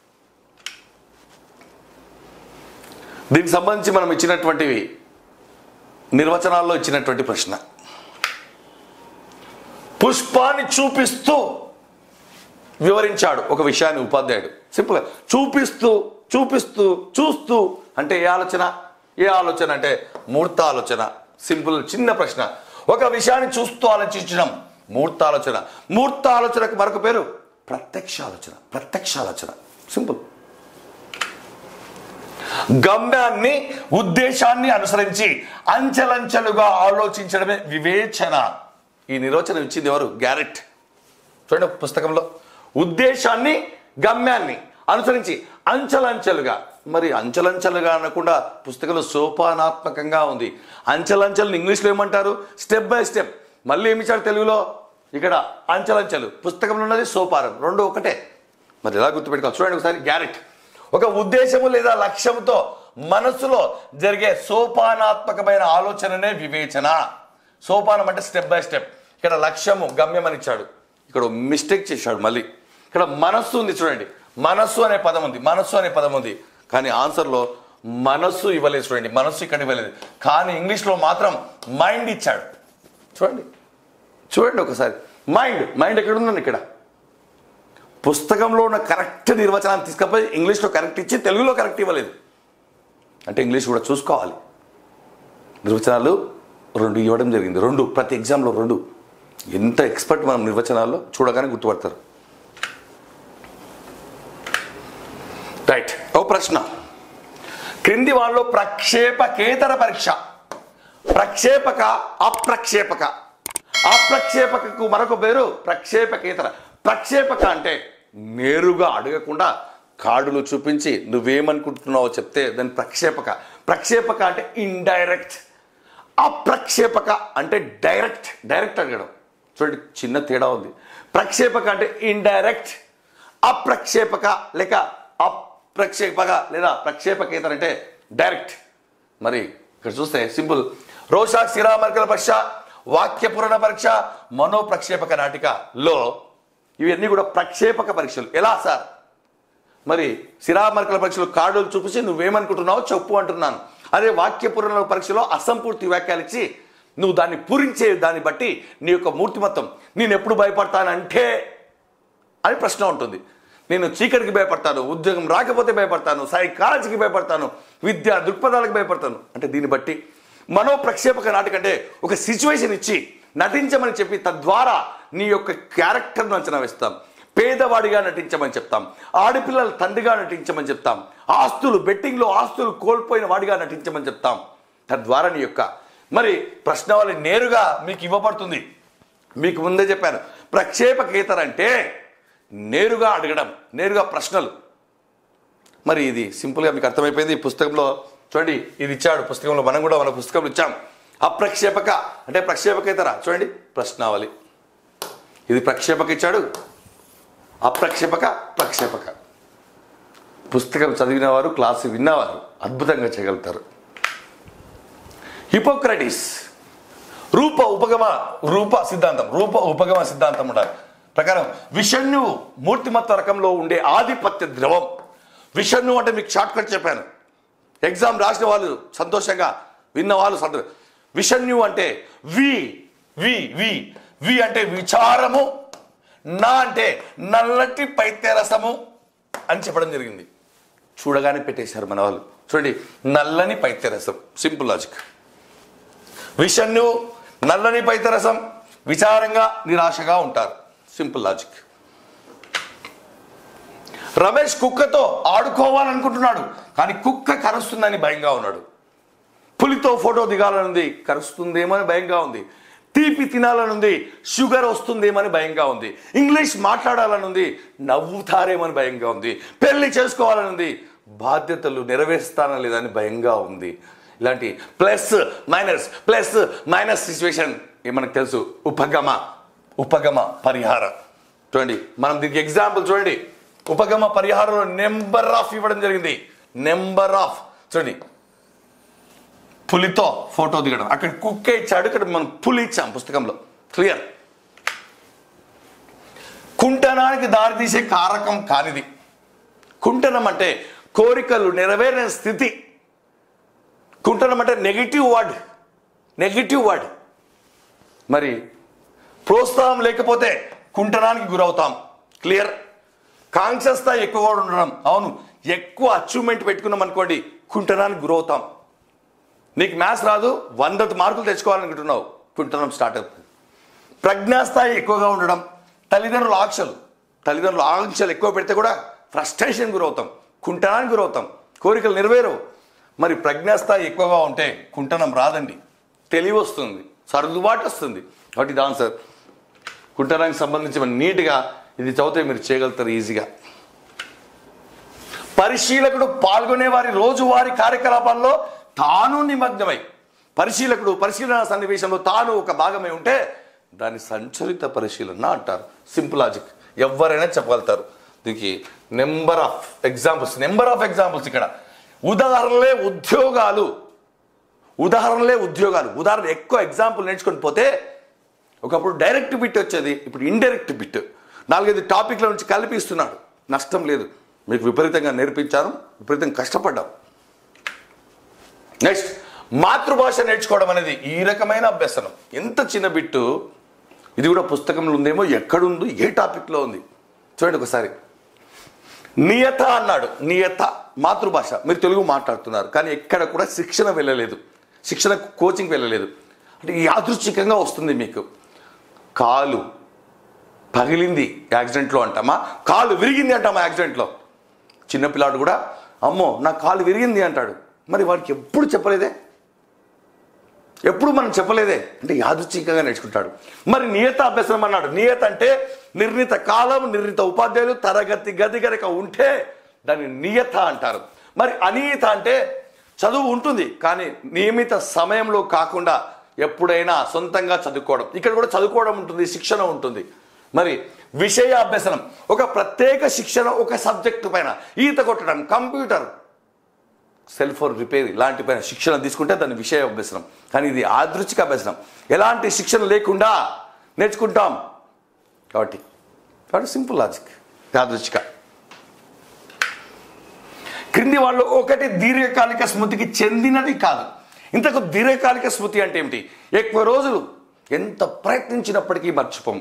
దీనికి సంబంధించి మనం ఇచ్చినటువంటివి నిర్వచనాల్లో ఇచ్చినటువంటి ప్రశ్న పుష్పాన్ని చూపిస్తూ వివరించాడు ఒక విషయాన్ని ఉపాధ్యాయుడు సింపుల్గా చూపిస్తూ చూపిస్తూ చూస్తూ అంటే ఏ ఆలోచన ఏ ఆలోచన అంటే మూర్త ఆలోచన సింపుల్ చిన్న ప్రశ్న ఒక విషయాన్ని చూస్తూ ఆలోచించడం మూర్త ఆలోచన మూర్త ఆలోచనకు మరొక పేరు ప్రత్యక్ష ఆలోచన ప్రత్యక్ష ఆలోచన సింపుల్ గమ్యాన్ని ఉద్దేశాన్ని అనుసరించి అంచెలంచెలుగా ఆలోచించడమే వివేచన ఈ నిర్వచనం ఇచ్చింది ఎవరు గ్యారెట్ చూడండి పుస్తకంలో ఉద్దేశాన్ని గమ్యాన్ని అనుసరించి అంచెలంచెలుగా మరి అంచెలంచెలుగా అనకుండా పుస్తకంలో సోపానాత్మకంగా ఉంది అంచెలంచెలు ఇంగ్లీష్లో ఏమంటారు స్టెప్ బై స్టెప్ మళ్ళీ ఏమి ఇచ్చాడు తెలుగులో ఇక్కడ అంచెలంచెలు పుస్తకంలో ఉన్నది సోపానం రెండు ఒకటే మరి ఎలా గుర్తుపెట్టుకోవాలి చూడండి ఒకసారి గ్యారెట్ ఒక ఉద్దేశము లేదా లక్ష్యంతో మనస్సులో జరిగే సోపానాత్మకమైన ఆలోచననే వివేచన సోపానం అంటే స్టెప్ బై స్టెప్ ఇక్కడ లక్ష్యము గమ్యం అని ఇచ్చాడు ఇక్కడ మిస్టేక్ చేశాడు మళ్ళీ ఇక్కడ మనస్సు ఉంది చూడండి మనస్సు అనే పదం ఉంది మనస్సు అనే పదం ఉంది కానీ ఆన్సర్లో మనస్సు ఇవ్వలేదు చూడండి మనస్సు ఇక్కడ ఇవ్వలేదు కానీ ఇంగ్లీష్లో మాత్రం మైండ్ ఇచ్చాడు చూడండి చూడండి ఒకసారి మైండ్ మైండ్ ఎక్కడ ఉందండి ఇక్కడ పుస్తకంలో ఉన్న కరెక్ట్ నిర్వచనాన్ని తీసుకపోయి ఇంగ్లీష్లో కరెక్ట్ ఇచ్చి తెలుగులో కరెక్ట్ ఇవ్వలేదు అంటే ఇంగ్లీష్ కూడా చూసుకోవాలి నిర్వచనాలు రెండు ఇవ్వడం జరిగింది రెండు ప్రతి ఎగ్జామ్లో రెండు ఎంత ఎక్స్పర్ట్ మనం నిర్వచనాల్లో చూడగానే గుర్తుపడతారు రైట్ ఓ ప్రశ్న క్రింది వాళ్ళలో ప్రక్షేపకేతర పరీక్ష ప్రక్షేపక అప్రక్షేపక అప్రక్షేపకకు మరొక పేరు ప్రక్షేపకేతర ప్రక్షేపక అంటే నేరుగా అడగకుండా కార్డులు చూపించి నువ్వేమనుకుంటున్నావో చెప్తే దాని ప్రక్షేపక ప్రక్షేపక అంటే ఇండైరెక్ట్ అప్రక్షేపక అంటే డైరెక్ట్ డైరెక్ట్ అడగడం చూడండి చిన్న తేడా ఉంది ప్రక్షేపక అంటే ఇండైరెక్ట్ అప్రక్షేపక లేక అప్రక్షేపక లేదా ప్రక్షేపకేతర అంటే డైరెక్ట్ మరి ఇక్కడ చూస్తే సింపుల్ రోషా శిరామర్కల పరీక్ష వాక్య పురాణ పరీక్ష మనో ప్రక్షేపక నాటికలో ఇవన్నీ కూడా ప్రక్షేపక పరీక్షలు ఎలా సార్ మరి శిరామర్కల పరీక్షలో కార్డులు చూపించి నువ్వేమనుకుంటున్నావో చెప్పు అంటున్నాను అదే వాక్య పురాణ పరీక్షలో అసంపూర్తి వాక్యాలు ఇచ్చి నువ్వు దాన్ని పూరించే దాన్ని బట్టి నీ యొక్క మూర్తిమత్వం నేను ఎప్పుడు భయపడతానంటే అని ప్రశ్న ఉంటుంది నేను చీకటికి భయపడతాను ఉద్యోగం రాకపోతే భయపడతాను సైకాలజీకి భయపడతాను విద్యా దృక్పథాలకు భయపడతాను అంటే దీన్ని బట్టి మనో ప్రక్షేపక నాటకంటే ఒక సిచ్యువేషన్ ఇచ్చి నటించమని చెప్పి తద్వారా నీ యొక్క క్యారెక్టర్ను అంచనా వేస్తాం పేదవాడిగా నటించమని చెప్తాం ఆడపిల్లల తండ్రిగా నటించమని చెప్తాం ఆస్తులు బెట్టింగ్లో ఆస్తులు కోల్పోయిన వాడిగా నటించమని చెప్తాం తద్వారా నీ యొక్క మరి ప్రశ్నావళి నేరుగా మీకు ఇవ్వబడుతుంది మీకు ముందే చెప్పాను ప్రక్షేపకేతర అంటే నేరుగా అడగడం నేరుగా ప్రశ్నలు మరి ఇది సింపుల్గా మీకు అర్థమైపోయింది ఈ పుస్తకంలో చూడండి ఇది ఇచ్చాడు పుస్తకంలో మనం కూడా మన పుస్తకంలో ఇచ్చాం అప్రక్షేపక అంటే ప్రక్షేపకేతర చూడండి ప్రశ్నావళి ఇది ప్రక్షేపక ఇచ్చాడు అప్రక్షేపక ప్రక్షేపక పుస్తకం చదివిన వారు క్లాసు విన్నవారు అద్భుతంగా చేయగలుగుతారు హిపోక్రటిస్ రూప ఉపగమ రూప సిద్ధాంతం రూప ఉపగమ సిద్ధాంతం ఉండాలి ప్రకారం విషణ్ణు మూర్తిమత్వ రకంలో ఉండే ఆధిపత్య ద్రవం విషణ్ణు అంటే మీకు షార్ట్ కట్ చెప్పాను ఎగ్జామ్ రాసిన వాళ్ళు సంతోషంగా విన్న వాళ్ళు సంతోష విషణ్యు అంటే వి వి వి వి అంటే విచారము నా అంటే నల్లటి పైత్యరసము అని చెప్పడం జరిగింది చూడగానే పెట్టేశారు మన వాళ్ళు చూడండి నల్లని పైత్యరసం సింపుల్ లాజిక్ విషన్ను నల్లని పైతరసం విచారంగా నిరాశగా ఉంటారు సింపుల్ లాజిక్ రమేష్ కుక్కతో ఆడుకోవాలనుకుంటున్నాడు కానీ కుక్క కరుస్తుందని భయంగా ఉన్నాడు పులితో ఫోటో దిగాలనుంది కరుస్తుందేమో అని భయంగా ఉంది తీపి తినాలనుంది షుగర్ వస్తుందేమని భయంగా ఉంది ఇంగ్లీష్ మాట్లాడాలనుంది నవ్వుతారేమని భయంగా ఉంది పెళ్లి చేసుకోవాలనుంది బాధ్యతలు నెరవేరుస్తానా లేదని భయంగా ఉంది ఇలాంటి plus minus plus minus situation మనకు తెలుసు ఉపగమ ఉపగమ పరిహారం చూడండి మనం దీనికి ఎగ్జాంపుల్ చూడండి ఉపగమ పరిహారంలో నెంబర్ ఆఫ్ ఇవ్వడం జరిగింది నెంబర్ ఆఫ్ చూడండి పులితో ఫోటో దిగడం అక్కడ కుక్క ఇచ్చాడు ఇక్కడ మనం పులి ఇచ్చాం పుస్తకంలో క్లియర్ కుంటనానికి దారితీసే కారకం కానిది కుంటనం అంటే కోరికలు నెరవేరిన స్థితి కుంటనం అంటే నెగిటివ్ వర్డ్ నెగిటివ్ వర్డ్ మరి ప్రోత్సాహం లేకపోతే కుంటనానికి గురవుతాం క్లియర్ కాంక్ష స్థాయి ఎక్కువగా ఉండడం అవును ఎక్కువ అచీవ్మెంట్ పెట్టుకున్నాం అనుకోండి కుంటనానికి గురవుతాం నీకు మ్యాథ్స్ రాదు వంద మార్కులు తెచ్చుకోవాలనుకుంటున్నావు కుంటనం స్టార్ట్ అవుతుంది ప్రజ్ఞాస్థాయి ఎక్కువగా ఉండడం తల్లిదండ్రుల ఆంక్షలు తల్లిదండ్రుల ఆంక్షలు ఎక్కువ పెడితే కూడా ఫ్రస్ట్రేషన్ గురవుతాం కుంటనానికి గురవుతాం కోరికలు నెరవేరవు మరి ప్రజ్ఞాస్థాయి ఎక్కువగా ఉంటే కుంటనం రాదండి తెలివి వస్తుంది సర్దుబాటు వస్తుంది వాట్ ఇది ఆన్సర్ కుంటనానికి సంబంధించి మనం నీట్గా ఇది చదివితే మీరు చేయగలుగుతారు ఈజీగా పరిశీలకుడు పాల్గొనే వారి రోజువారీ కార్యకలాపాల్లో తాను నిమగ్నమై పరిశీలకుడు పరిశీలన సన్నివేశంలో తాను ఒక భాగమై ఉంటే దాన్ని సంచలిత పరిశీలన అంటారు సింపుల్ లాజిక్ ఎవరైనా చెప్పగలుగుతారు దీనికి number of examples number of examples ఇక్కడ ఉదాహరణలే ఉద్యోగాలు ఉదాహరణలే ఉద్యోగాలు ఉదాహరణ ఎక్కువ ఎగ్జాంపుల్ నేర్చుకొని పోతే ఒకప్పుడు డైరెక్ట్ బిట్ వచ్చేది ఇప్పుడు ఇండైరెక్ట్ బిట్ నాలుగైదు టాపిక్ల నుంచి కల్పిస్తున్నాడు నష్టం లేదు మీకు విపరీతంగా నేర్పించాను విపరీతంగా కష్టపడ్డాం నెక్స్ట్ మాతృభాష నేర్చుకోవడం అనేది ఈ రకమైన అభ్యసనం ఎంత చిన్న బిట్టు ఇది కూడా పుస్తకంలో ఉందేమో ఎక్కడుందో ఏ టాపిక్లో ఉంది చూడండి ఒకసారి నియత అన్నాడు నియత మాతృభాష మీరు తెలుగు మాట్లాడుతున్నారు కానీ ఎక్కడ కూడా శిక్షణ వెళ్ళలేదు శిక్షణ కోచింగ్ వెళ్ళలేదు అంటే యాదృచ్ఛికంగా వస్తుంది మీకు కాలు పగిలింది యాక్సిడెంట్లో అంటామా కాలు విరిగింది అంటామా యాక్సిడెంట్లో చిన్నపిల్లాడు కూడా అమ్మో నా కాలు విరిగింది అంటాడు మరి వాడికి ఎప్పుడు చెప్పలేదే ఎప్పుడు మనం చెప్పలేదే అంటే యాదృచ్ఛికంగా నేర్చుకుంటాడు మరి నియత అభ్యసనం అన్నాడు నియత అంటే నిర్ణీత కాలం నిర్ణీత ఉపాధ్యాయులు తరగతి గది గనక ఉంటే దాన్ని నియత అంటారు మరి అనియత అంటే చదువు ఉంటుంది కానీ నియమిత సమయంలో కాకుండా ఎప్పుడైనా సొంతంగా చదువుకోవడం ఇక్కడ కూడా చదువుకోవడం ఉంటుంది శిక్షణ ఉంటుంది మరి విషయ అభ్యసనం ఒక ప్రత్యేక శిక్షణ ఒక సబ్జెక్టు పైన ఈత కొట్టడం కంప్యూటర్ సెల్ ఫోన్ రిపేర్ ఇలాంటి పైన శిక్షణ తీసుకుంటే దాని విషయ అభ్యసనం కానీ ఇది ఆదృచిక అభ్యసనం ఎలాంటి శిక్షణ లేకుండా నేర్చుకుంటాం కాబట్టి కాబట్టి సింపుల్ లాజిక్ యాదృచ్ఛిక క్రింది వాళ్ళు ఒకటి దీర్ఘకాలిక స్మృతికి చెందినది కాదు ఇంతకు దీర్ఘకాలిక స్మృతి అంటే ఏమిటి ఎక్కువ రోజులు ఎంత ప్రయత్నించినప్పటికీ మర్చిపోం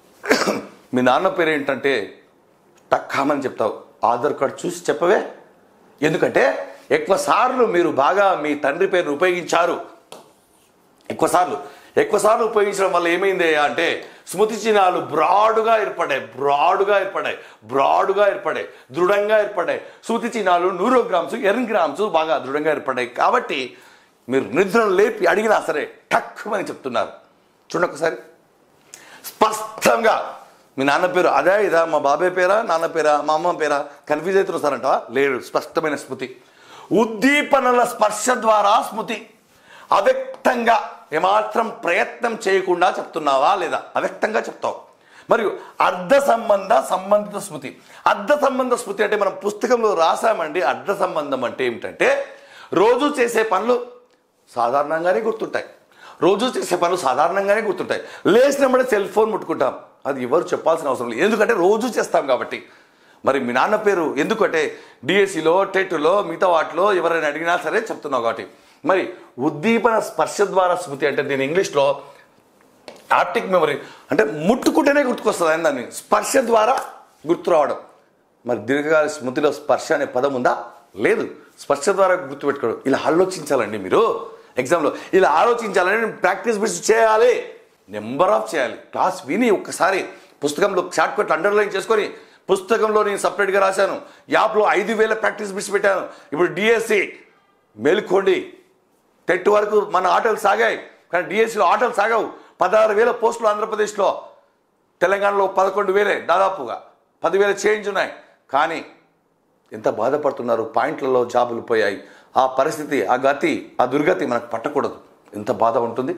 మీ నాన్న పేరు ఏంటంటే టక్కామని చెప్తావు ఆధార్ కార్డు చూసి చెప్పవే ఎందుకంటే ఎక్కువ సార్లు మీరు బాగా మీ తండ్రి పేరును ఉపయోగించారు ఎక్కువ సార్లు ఎక్కువ సార్లు ఉపయోగించడం వల్ల ఏమైంది అంటే స్మృతి చిహ్నాలు బ్రాడ్గా ఏర్పడ్డాయి బ్రాడ్గా ఏర్పడ్డాయి బ్రాడ్గా ఏర్పడ్డాయి దృఢంగా ఏర్పడ్డాయి స్మృతి చిహ్నాలు నూరో గ్రామ్స్ ఎర్న్ గ్రామ్స్ బాగా దృఢంగా ఏర్పడ్డాయి కాబట్టి మీరు నిద్రను లేపి అడిగినా సరే టక్కుమని చెప్తున్నారు చూడండి ఒకసారి స్పష్టంగా మీ నాన్న పేరు అదే ఇదా మా బాబాయ్ పేరా నాన్న పేరా మా అమ్మ పేరా కన్ఫ్యూజ్ అవుతున్నారు సార్ అంటావా లేడు స్పష్టమైన స్మృతి ఉద్దీపనల స్పర్శ ద్వారా స్మృతి అవ్యక్తంగా ఏమాత్రం ప్రయత్నం చేయకుండా చెప్తున్నావా లేదా అవ్యక్తంగా చెప్తావు మరియు అర్ధ సంబంధ సంబంధిత స్మృతి అర్ధ సంబంధ స్మృతి అంటే మనం పుస్తకంలో రాసామండి అర్ధ సంబంధం అంటే ఏమిటంటే రోజు చేసే పనులు సాధారణంగానే గుర్తుంటాయి రోజు చేసే పనులు సాధారణంగానే గుర్తుంటాయి లేచినప్పుడే సెల్ ఫోన్ ముట్టుకుంటాం అది ఎవరు చెప్పాల్సిన అవసరం లేదు ఎందుకంటే రోజు చేస్తాం కాబట్టి మరి మీ నాన్న పేరు ఎందుకంటే డిఎస్సిలో టెట్లో మిగతా వాటిలో ఎవరైనా అడిగినా సరే చెప్తున్నావు కాబట్టి మరి ఉద్దీపన స్పర్శ ద్వారా స్మృతి అంటే దీని ఇంగ్లీష్లో ఆప్టిక్ మెమరీ అంటే ముట్టుకుంటేనే గుర్తుకొస్తుంది అని దాన్ని స్పర్శ ద్వారా గుర్తు రావడం మరి దీర్ఘకాల స్మృతిలో స్పర్శ అనే పదం ఉందా లేదు స్పర్శ ద్వారా గుర్తుపెట్టుకోవడం ఇలా ఆలోచించాలండి మీరు ఎగ్జామ్లో ఇలా ఆలోచించాలని ప్రాక్టీస్ బిట్స్ చేయాలి నెంబర్ ఆఫ్ చేయాలి క్లాస్ విని ఒక్కసారి పుస్తకంలో షార్ట్ కట్ అండర్లైన్ చేసుకొని పుస్తకంలో నేను సపరేట్గా రాశాను యాప్లో ఐదు వేల ప్రాక్టీస్ బిట్స్ పెట్టాను ఇప్పుడు డిఎస్సి మేలుకోండి టెట్ వరకు మన ఆటలు సాగాయి కానీ డిఎస్సిలో ఆటలు సాగావు పదహారు వేల పోస్టులు ఆంధ్రప్రదేశ్లో తెలంగాణలో పదకొండు వేలే దాదాపుగా పదివేల చేంజ్ ఉన్నాయి కానీ ఎంత బాధపడుతున్నారు పాయింట్లలో జాబులు పోయాయి ఆ పరిస్థితి ఆ గతి ఆ దుర్గతి మనకు పట్టకూడదు ఎంత బాధ ఉంటుంది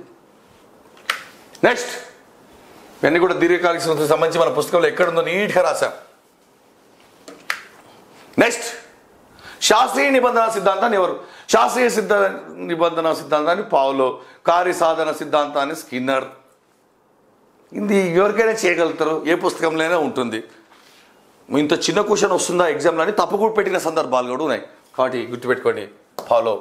నెక్స్ట్ ఇవన్నీ కూడా దీర్ఘకాలిక స్మృతికి సంబంధించి మన పుస్తకంలో ఎక్కడుందో నీట్గా రాశాం నెక్స్ట్ శాస్త్రీయ నిబంధన సిద్ధాంతాన్ని ఎవరు శాస్త్రీయ సిద్ధ నిబంధన సిద్ధాంతాన్ని పావులో కార్యసాధన సిద్ధాంతాన్ని స్కిన్నర్ ఇది ఎవరికైనా చేయగలుగుతారు ఏ పుస్తకంలోనే ఉంటుంది ఇంత చిన్న క్వశ్చన్ వస్తుందా ఎగ్జామ్లో అని తప్పు కూడా పెట్టిన సందర్భాలు కూడా ఉన్నాయి కాబట్టి గుర్తుపెట్టుకోండి ఫాలో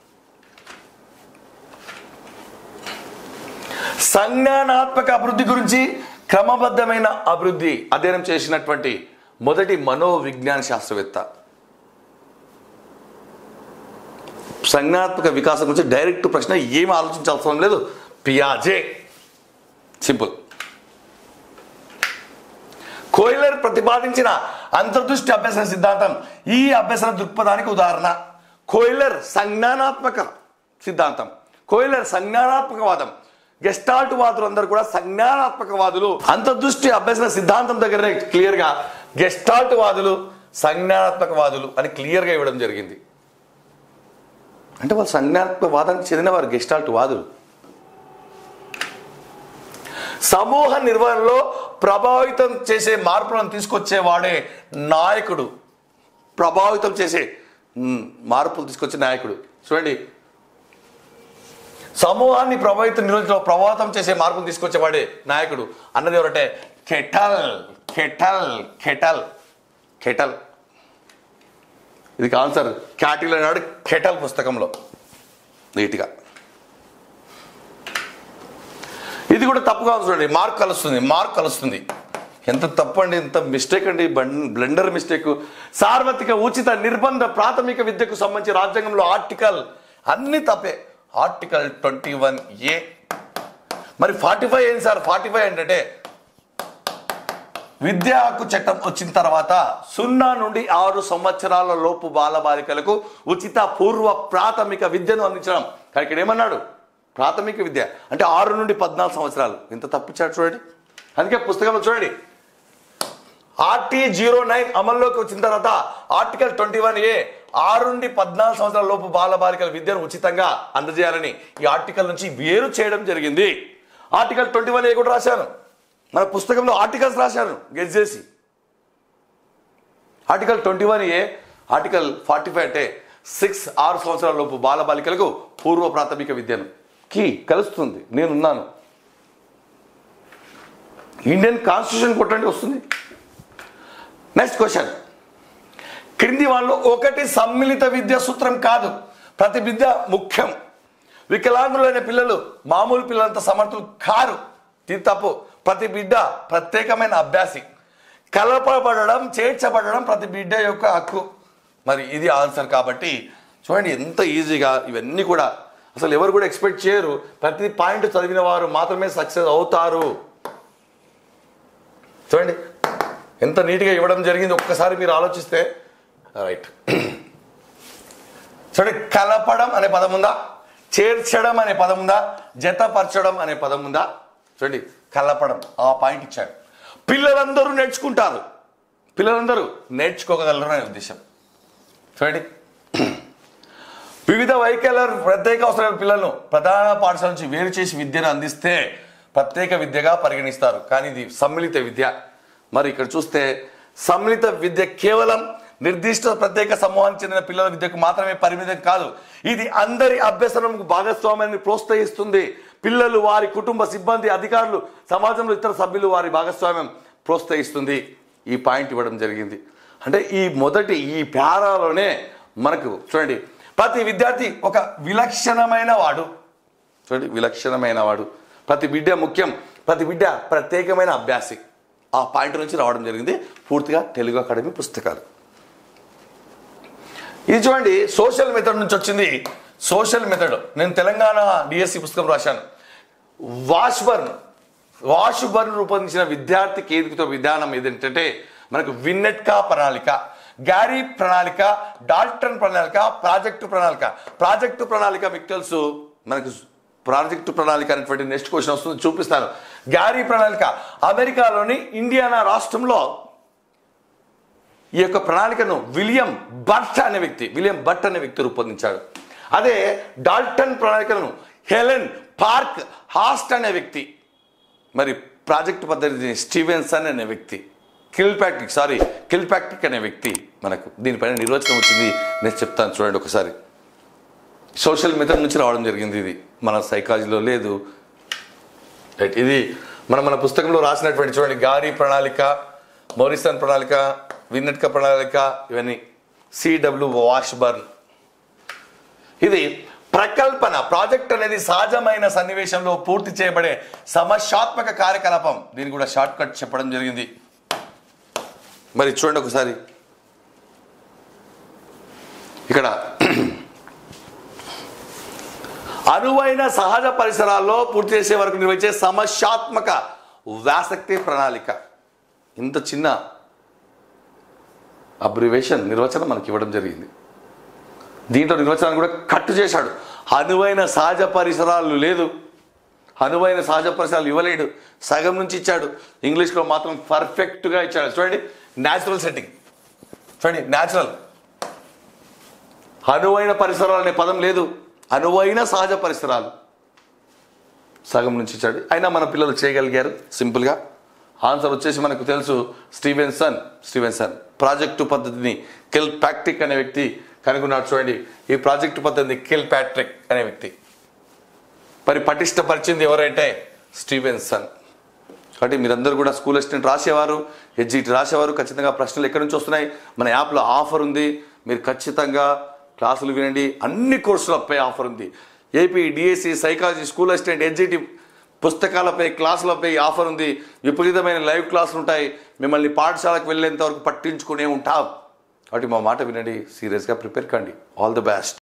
సంజ్ఞానాత్మక అభివృద్ధి గురించి క్రమబద్ధమైన అభివృద్ధి అధ్యయనం చేసినటువంటి మొదటి మనోవిజ్ఞాన శాస్త్రవేత్త సంజ్ఞాత్మక వికాసం గురించి డైరెక్ట్ ప్రశ్న ఏమి ఆలోచించాల్సిన లేదు పియాజే సింపుల్ కోయిలర్ ప్రతిపాదించిన అంతర్దృష్టి అభ్యసన సిద్ధాంతం ఈ అభ్యసన దృక్పథానికి ఉదాహరణ కోయిలర్ సంజ్ఞానాత్మక సిద్ధాంతం కోయిలర్ సంజ్ఞానాత్మకవాదం గెస్టాల్ట్ వాదులు అందరూ కూడా సంజ్ఞానాత్మకవాదులు అంతర్దృష్టి అభ్యసన సిద్ధాంతం దగ్గరనే క్లియర్గా గెస్టాల్ట్ వాదులు సంజ్ఞానాత్మకవాదులు అని క్లియర్గా ఇవ్వడం జరిగింది అంటే వాళ్ళు సంజ్ఞాత్మక వాదానికి చెందినవారు గెస్టాల్ట్ వాదులు సమూహ నిర్వహణలో ప్రభావితం చేసే మార్పులను తీసుకొచ్చేవాడే నాయకుడు ప్రభావితం చేసే మ్, మార్పులు తీసుకొచ్చే నాయకుడు చూడండి సమూహాన్ని ప్రభావితం నిర్వహించడంలో ప్రభావితం చేసే మార్పులు తీసుకొచ్చేవాడే నాయకుడు అన్నది ఎవరంటే కెటల్ కెటల్ కెటల్ కెటల్ ఇది ఆన్సర్ క్యాటిల్ అన్నాడు కెటల్ పుస్తకంలో నీట్గా ఇది కూడా తప్పుగా ఉంది చూడండి మార్క్ కలుస్తుంది మార్క్ కలుస్తుంది ఎంత తప్పు అండి ఎంత మిస్టేక్ అండి బ్లెండర్ మిస్టేక్ సార్వత్రిక ఉచిత నిర్బంధ ప్రాథమిక విద్యకు సంబంధించి రాజ్యాంగంలో ఆర్టికల్ అన్ని తప్పే ఆర్టికల్ ట్వంటీ వన్ ఏ మరి ఫార్టీ ఫైవ్ ఏంటి సార్ ఫార్టీ ఫైవ్ ఏంటంటే విద్యా హక్కు చట్టం వచ్చిన తర్వాత సున్నా నుండి ఆరు సంవత్సరాల లోపు బాలబాలికలకు ఉచిత పూర్వ ప్రాథమిక విద్యను అందించడం కానీ ఇక్కడ ఏమన్నాడు ప్రాథమిక విద్య అంటే ఆరు నుండి పద్నాలుగు సంవత్సరాలు ఇంత తప్పించాడు చూడండి అందుకే పుస్తకంలో చూడండి ఆర్టీ జీరో నైన్ అమల్లోకి వచ్చిన తర్వాత ఆర్టికల్ ట్వంటీ వన్ ఏ ఆరు నుండి పద్నాలుగు సంవత్సరాల లోపు బాల బాలికల విద్యను ఉచితంగా అందజేయాలని ఈ ఆర్టికల్ నుంచి వేరు చేయడం జరిగింది ఆర్టికల్ ట్వంటీ వన్ ఏ కూడా రాశాను మన పుస్తకంలో ఆర్టికల్స్ రాశాను గెస్ చేసి article twenty one A article forty five అంటే సిక్స్ ఆరు సంవత్సరాల లోపు బాల బాలికలకు పూర్వ ప్రాథమిక విద్యను కి కలుస్తుంది నేనున్నాను ఇండియన్ కాన్స్టిట్యూషన్ కొట్టండి వస్తుంది నెక్స్ట్ క్వశ్చన్ క్రింది వాళ్ళు ఒకటి సమ్మిళిత విద్య సూత్రం కాదు ప్రతి విద్య ముఖ్యం వికలాంగులైన పిల్లలు మామూలు పిల్లలంత సమర్థులు కారు ఇది తప్పు ప్రతి బిడ్డ ప్రత్యేకమైన అభ్యాసి కలపబడడం చేర్చబడడం ప్రతి బిడ్డ యొక్క హక్కు మరి ఇది ఆన్సర్ కాబట్టి చూడండి ఎంత ఈజీగా ఇవన్నీ కూడా అసలు ఎవరు కూడా ఎక్స్పెక్ట్ చేయరు ప్రతి పాయింట్ చదివిన వారు మాత్రమే సక్సెస్ అవుతారు చూడండి ఎంత నీట్గా ఇవ్వడం జరిగింది ఒక్కసారి మీరు ఆలోచిస్తే రైట్ చూడండి కలపడం అనే పదం ఉందా చేర్చడం అనే పదం ఉందా జతపరచడం అనే పదం ఉందా చూడండి కలపడం ఆ పాయింట్ ఇచ్చాడు పిల్లలందరూ నేర్చుకుంటారు పిల్లలందరూ నేర్చుకోగలరు అనే ఉద్దేశం చూడండి వివిధ వైకల్య ప్రత్యేక అవసరమైన పిల్లలను ప్రధాన పాఠశాల నుంచి వేరు చేసి విద్యను అందిస్తే ప్రత్యేక విద్యగా పరిగణిస్తారు కానీ ఇది సమ్మిళిత విద్య మరి ఇక్కడ చూస్తే సమ్మిళిత విద్య కేవలం నిర్దిష్ట ప్రత్యేక సమూహానికి చెందిన పిల్లల విద్యకు మాత్రమే పరిమితం కాదు ఇది అందరి అభ్యసనంకు భాగస్వామ్యాన్ని ప్రోత్సహిస్తుంది పిల్లలు వారి కుటుంబ సిబ్బంది అధికారులు సమాజంలో ఇతర సభ్యులు వారి భాగస్వామ్యం ప్రోత్సహిస్తుంది ఈ పాయింట్ ఇవ్వడం జరిగింది అంటే ఈ మొదటి ఈ ప్యారాలోనే మనకు చూడండి ప్రతి విద్యార్థి ఒక విలక్షణమైన వాడు చూడండి విలక్షణమైన వాడు ప్రతి బిడ్డ ముఖ్యం ప్రతి బిడ్డ ప్రత్యేకమైన అభ్యాసి ఆ పాయింట్ నుంచి రావడం జరిగింది పూర్తిగా తెలుగు అకాడమీ పుస్తకాలు ఇది చూడండి సోషల్ మెథడ్ నుంచి వచ్చింది సోషల్ మెథడ్ నేను తెలంగాణ డిఎస్సి పుస్తకం రాశాను వాష్బర్న్ వాష్బర్న్ రూపొందించిన విద్యార్థి కేంద్రిత విధానం ఏదంటే మనకు విన్నెట్కా ప్రణాళిక గ్యారీ ప్రణాళిక డాల్టన్ ప్రణాళిక ప్రాజెక్టు ప్రణాళిక ప్రాజెక్టు ప్రణాళిక మీకు తెలుసు మనకు ప్రాజెక్టు ప్రణాళిక అనేటువంటి నెక్స్ట్ క్వశ్చన్ వస్తుంది చూపిస్తాను గ్యారీ ప్రణాళిక అమెరికాలోని ఇండియానా రాష్ట్రంలో ఈ యొక్క ప్రణాళికను విలియం బట్ అనే వ్యక్తి విలియం బట్ అనే వ్యక్తి రూపొందించాడు అదే డాల్టన్ ప్రణాళికను హెలెన్ పార్క్ హాస్ట్ అనే వ్యక్తి మరి ప్రాజెక్ట్ పద్ధతిని స్టీవెన్సన్ అనే వ్యక్తి కిల్పాక్టిక్ సారీ కిల్పాక్టిక్ అనే వ్యక్తి మనకు దీనిపైన నిర్వచనం వచ్చింది నేను చెప్తాను చూడండి ఒకసారి సోషల్ మెథడ్ నుంచి రావడం జరిగింది ఇది మన సైకాలజీలో లేదు రైట్ ఇది మనం మన పుస్తకంలో రాసినటువంటి చూడండి గారి ప్రణాళిక మోరిసన్ ప్రణాళిక విన్నట్క ప్రణాళిక ఇవన్నీ సిడబ్ల్యూ వాష్బర్న్ ఇది ప్రకల్పన ప్రాజెక్ట్ అనేది సహజమైన సన్నివేశంలో పూర్తి చేయబడే సమస్యాత్మక కార్యకలాపం దీన్ని కూడా షార్ట్ కట్ చెప్పడం జరిగింది మరి చూడండి ఒకసారి ఇక్కడ అనువైన సహజ పరిసరాల్లో పూర్తి చేసే వరకు నిర్వహించే సమస్యాత్మక వ్యాసక్తి ప్రణాళిక ఇంత చిన్న అబ్రివేషన్ నిర్వచనం మనకి ఇవ్వడం జరిగింది దీంట్లో నిర్వచనాన్ని కూడా కట్టు చేశాడు అనువైన సహజ పరిసరాలు లేదు అనువైన సహజ పరిసరాలు ఇవ్వలేడు సగం నుంచి ఇచ్చాడు ఇంగ్లీష్లో మాత్రం పర్ఫెక్ట్గా ఇచ్చాడు చూడండి న్యాచురల్ సెట్టింగ్ చూడండి న్యాచురల్ అనువైన పరిసరాలు అనే పదం లేదు అనువైన సహజ పరిసరాలు సగం నుంచి ఇచ్చాడు అయినా మన పిల్లలు చేయగలిగారు సింపుల్గా ఆన్సర్ వచ్చేసి మనకు తెలుసు స్టీవెన్సన్ స్టీవెన్సన్ ప్రాజెక్టు పద్ధతిని కిల్ ప్యాట్రిక్ అనే వ్యక్తి కనుగొన్నాడు చూడండి ఈ ప్రాజెక్టు పద్ధతిని కిల్ ప్యాట్రిక్ అనే వ్యక్తి మరి పటిష్టపరిచింది ఎవరంటే స్టీవెన్సన్ కాబట్టి మీరందరూ కూడా స్కూల్ అసిస్టెంట్ రాసేవారు హెచ్జిటి రాసేవారు ఖచ్చితంగా ప్రశ్నలు ఎక్కడి నుంచి వస్తున్నాయి మన యాప్లో ఆఫర్ ఉంది మీరు ఖచ్చితంగా క్లాసులు వినండి అన్ని కోర్సులపై ఆఫర్ ఉంది AP DSC psychology school assistant HGT పుస్తకాలపై క్లాసులపై ఆఫర్ ఉంది విపరీతమైన లైవ్ క్లాసులు ఉంటాయి మిమ్మల్ని పాఠశాలకు వెళ్ళేంత వరకు పట్టించుకునే ఉంటాం కాబట్టి మా మాట వినండి సీరియస్గా ప్రిపేర్ కండి ఆల్ ది బెస్ట్